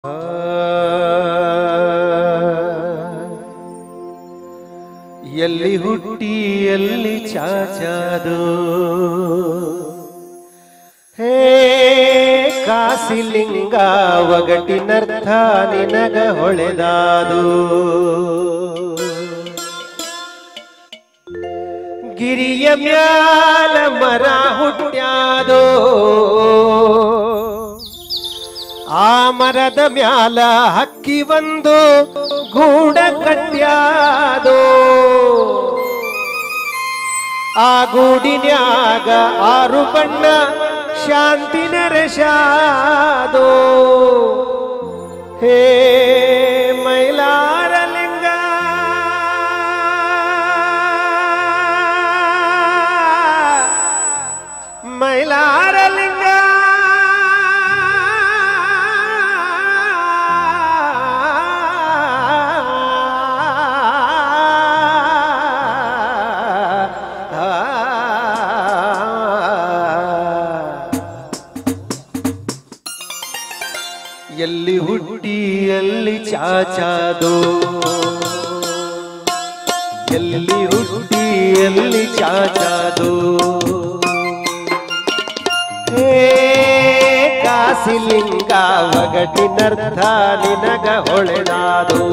ಎಲ್ಲಿ ಹುಟ್ಟಿ ಎಲ್ಲಿ ಚಾಚಾದು ಹೇ ಕಾಸಿಲಿಂಗ ಒಗಟಿನರ್ಥ ನಿನಗ ಹೊಳೆದಾದು ಗಿರಿಯ ಮ್ಯಾಲ ಮರ ಹುಟ್ಟ್ಯಾದೋ ಆ ಮರದ ಮ್ಯಾಲ ಹಕ್ಕಿ ಒಂದು ಗೂಡ ಕಟ್ಟ್ಯಾದೋ ಆ ಗೂಡಿನ್ಯಾಗ ಆರು ಬಣ್ಣ ಶಾಂತಿ ನೆರೆಸಾದೋ ಹೇ ಮೈಲಾರಲಿಂಗ ಮೈಲಾರಲಿಂಗ ಎಲ್ಲಿ ಹುಟ್ಟಿ ಎಲ್ಲಿ ಚಾಚಾದೋ ಎಲ್ಲಿ ಹುಟ್ಟಿ ಎಲ್ಲಿ ಚಾಚಾದೋ ಹೇ ಕಾಸಿಲಿಂಗ ಒಗಟಿನರ್ಥ ನಿನಗ ಹೊಳೆದಾದು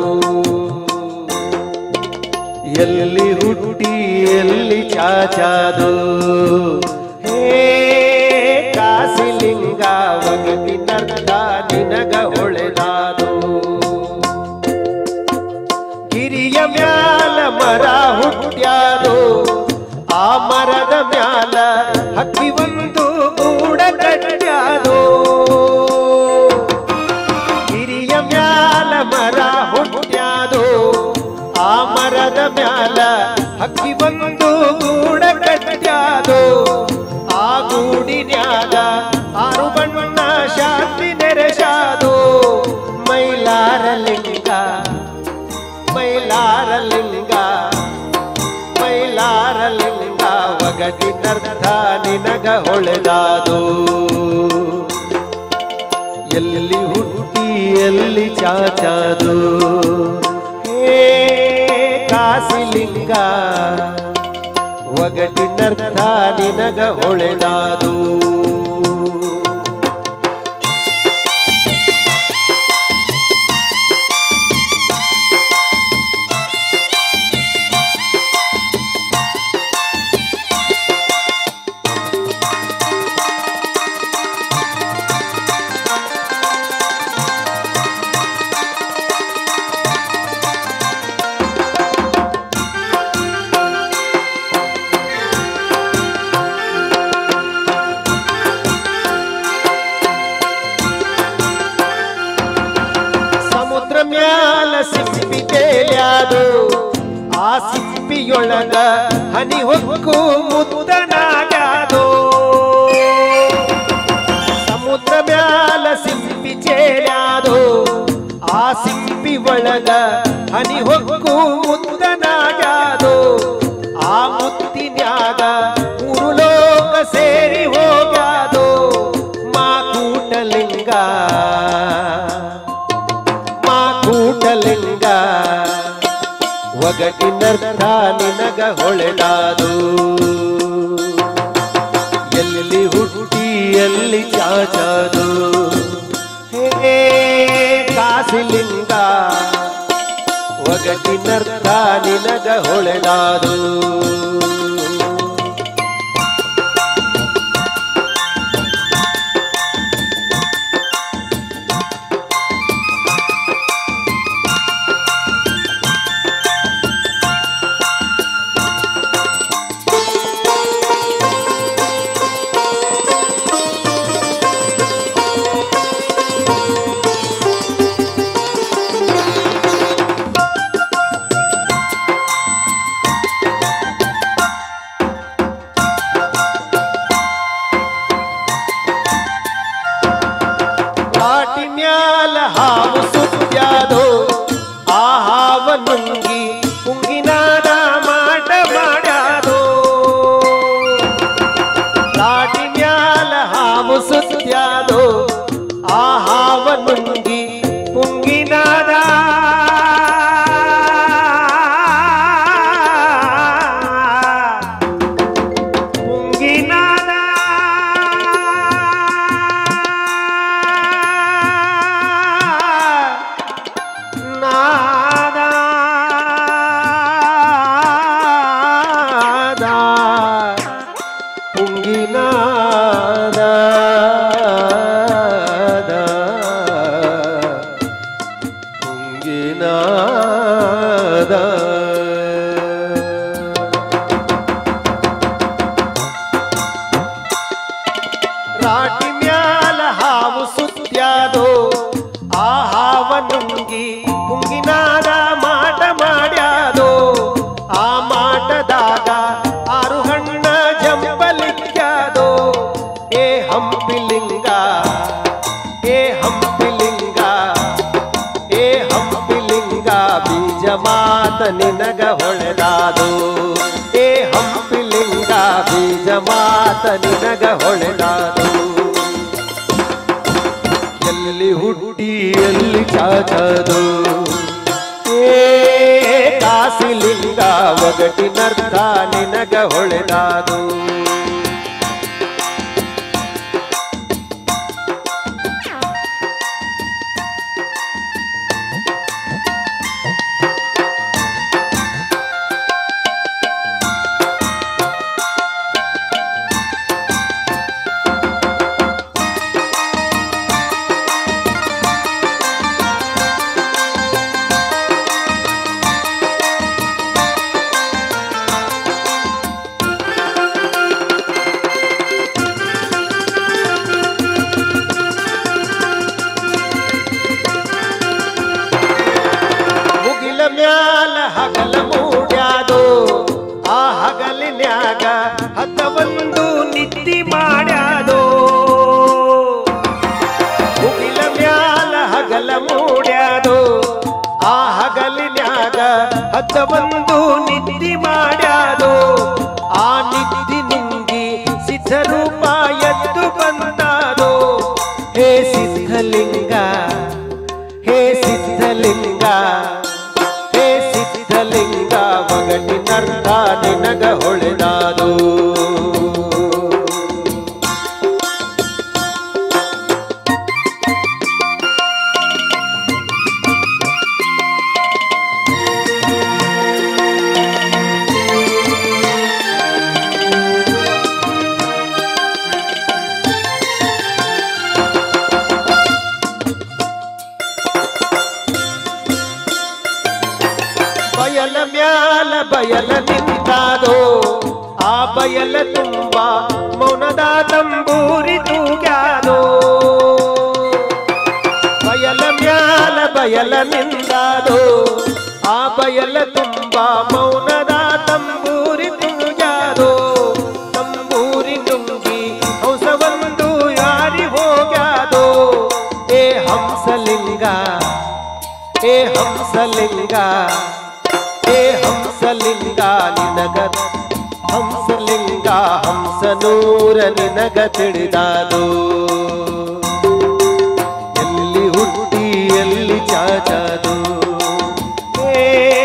ಎಲ್ಲಿ ಹುಟ್ಟಿ ಎಲ್ಲಿ ಚಾಚಾದು ಹೇ ಕಾಸಿಲಿಂಗ ಒಗಟಿನರ್ಥ ನಿನಗ ಹೊಳೆದಾದು ಗಿರಿಯ ಮ್ಯಾಲ ಮರ ಹುಟ್ಟ್ಯಾದು ಆ ಮರದ ಮ್ಯಾಲ ಹಕ್ಕಿ ಒಂದು ಗೂಡ ಕಟ್ಟ್ಯಾದು ಗಿರಿಯ ಮ್ಯಾಲ ಮರ ಹುಟ್ಟ್ಯಾದು ಆ ಮರದ ಮ್ಯಾಲ ಹಕ್ಕಿ ಒಂದು ಗೂಡ ಕಟ್ಟ್ಯಾದು ಆ ಗೂಡಿನ್ಯಾಗ ಆರು ಬಣ್ಣ ಶಾಂತಿ ನೆರೆಸಾದು ಮೈಲಾರಲಿಂಗ ಮೈಲಾರಲಿಂಗ ಮೈಲಾರಲಿಂಗ ಒಗಟಿನರ್ಥ ನಿನಗ ಹೊಳೆದಾದು ಎಲ್ಲಿ ಹುಟ್ಟಿ ಎಲ್ಲಿ ಚಾಚಾದು ಹೇ ಕಾಸಿಲಿಂಗ ಒಗಟಿನರ್ಥ ನಿನಗ ಹೊಳೆದಾದು ಸಮುದ್ರ ಮ್ಯಾಲ ಸಿಪ್ಪಿ ತೇಲ್ಯಾದು ಆ ಸಿಪ್ಪಿಯೊಳಗ ಹನಿ ಹೊಕ್ಕು ಮುದ್ದನಾಗ್ಯಾದು ಸಮುದ್ರ ಮ್ಯಾಲ ಸಿಪ್ಪಿ ಚೇಲ್ಯಾದು ಆ ಸಿಪ್ಪಿ ಒಳಗ ಹನಿ ಹೊಕ್ಕು ಮುದ್ದನಾಗ್ಯಾದು ಆ ಮುತ್ತಿನ್ಯಾಗ ಮೂರು ಲೋಕ ಸೇರಿ ಹೋಗ್ಯಾದು ಮಾಕೂಟಲಿಂಗ ಮಾಕೂಟಲಿಂಗ ಒಗಟಿನರ್ಥ ನಿನಗ ಹೊಳೆದಾದು ಎಲ್ಲಿ ಹುಟ್ಟಿ ಎಲ್ಲಿ ಚಾಚಾದು ಹೇ ಕಾಸಿಲಿಂಗ ಒಗಟಿನರ್ಥ ನಿನಗ ಹೊಳೆದಾದು ಕಾಟಿ ಮ್ಯಾಲ ಹಾವು ಸುತ್ತ್ಯಾದು ಆ ಹಾವ ನುಂಗಿ ಉಂಗಿನಾದ ಮಾಡ ಮಾಡ್ಯಾದು ಕಾಟಿ ಮ್ಯಾಲ ಹಾವು ಸುತ್ತ್ಯಾದು ಆ ಹಾವ ನುಂಗಿ ನುಂಗಿ ಮುಂಗಿನಾದ ಮಾಟ ಮಾಡ್ಯಾದೋ ಆ ಮಾಟದಾಗ ಆರು ಹಣ್ಣ ಜಂಬಲಿಕ್ಯಾದೋ ಏ ಹಂಪಿಲಿಂಗ ಏ ಹಂಪಿಲಿಂಗ ಏ ಹಂಪಿಲಿಂಗ ಬೀಜ ಮಾತ ನಿನಗ ಹೊಳೆದಾದು ಏ ಹಂಪಿಲಿಂಗ ಬೀಜ ಮಾತ ನಿನಗ ಹೊಳೆದಾದು ಎಲ್ಲಿ ಹುಟ್ಟಿ ಎಲ್ಲಿ ಚಾಚದು ಏ ಕಾಸಿಲಿಂಗ ಒಗಟಿನರ್ಥ ನಿನಗ ಹೊಳೆದಾದು ಮುಗಿಲ ಮ್ಯಾಲ ಹಗಲ ಮೂಡ್ಯಾದೋ ಆ ಹಗಲಿನ್ಯಾಗ ಹತ್ತವೊಂದು ನಿದ್ದಿ ಮಾಡ್ಯಾದೋ ಮುಗಿಲ ಮ್ಯಾಲ ಹಗಲ ಮೂಡ್ಯಾದೋ ಆ ಹಗಲಿನ್ಯಾಗ ಹತ್ತವೊಂದು ನಿದ್ದಿ ಮಾಡ್ಯಾದೋ ಆ ನಿದ್ದಿ ನುಂಗಿ ಸಿದ್ಧರೂಪ ಎದ್ದು ಬಂದಾದೋ ಹೇ ಸಿದ್ಧಲಿಂಗ ಹೇ ಸಿದ್ಧಲಿಂಗ ಹೇ ಸಿದ್ಧಲಿಂಗ ಒಗಟಿನರ್ಥ ನಿನಗ ಹೊಳೆದಾದು ಬಯಲ ಮ್ಯಾಲ ಬಯಲ ನಿಂತಾದೋ ಆ ಬಯಲ ತುಂಬ ಮೌನದ ತಂಬೂರಿ ತೂಗ್ಯಾದೋ ಬಯಲ ಮ್ಯಾಲ ಬಯಲ ನಿಂತಾದೋ ಆ ಬಯಲ ತುಂಬ ಮೌನದ ತಂಬೂರಿ ತೂಗ್ಯಾದೋ ತಂಬೂರಿ ನುಂಗಿ ಹಂಸವೊಂದು ಯಾರಿ ಹೋಗ್ಯಾದೋ ಏ ಹಂಸಲಿಂಗ ಏ ಹಂಸಲಿಂಗ ಏ ಹಂಸಲಿಂಗ ನಿನಗ ಹಂಸಲಿಂಗ ಹಂಸನೂರ ನಿನಗ ತಿಳಿದಾದು ಎಲ್ಲಿ ಹುಟ್ಟಿ ಎಲ್ಲಿ ಚಾಚದು ಏ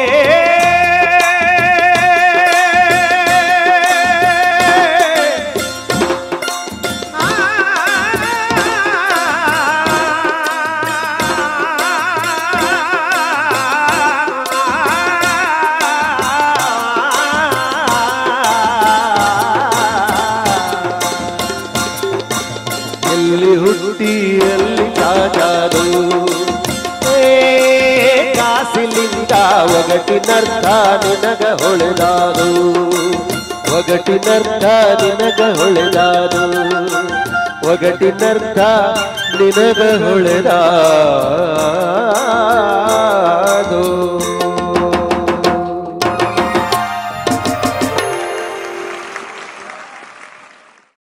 ಎಲ್ಲಿ ಹುಟ್ಟಿ ಎಲ್ಲಿ ಚಾಚಾದು ಏ ಕಾಸಿಲಿಂಗ ಒಗಟಿನರ್ಥ ನಿನಗ ಹೊಳೆದಾದು ಒಗಟಿನರ್ಥ ನಿನಗ ಹೊಳೆದಾದು ಒಗಟಿನರ್ಥ ನಿನಗ ಹೊಳೆದಾದು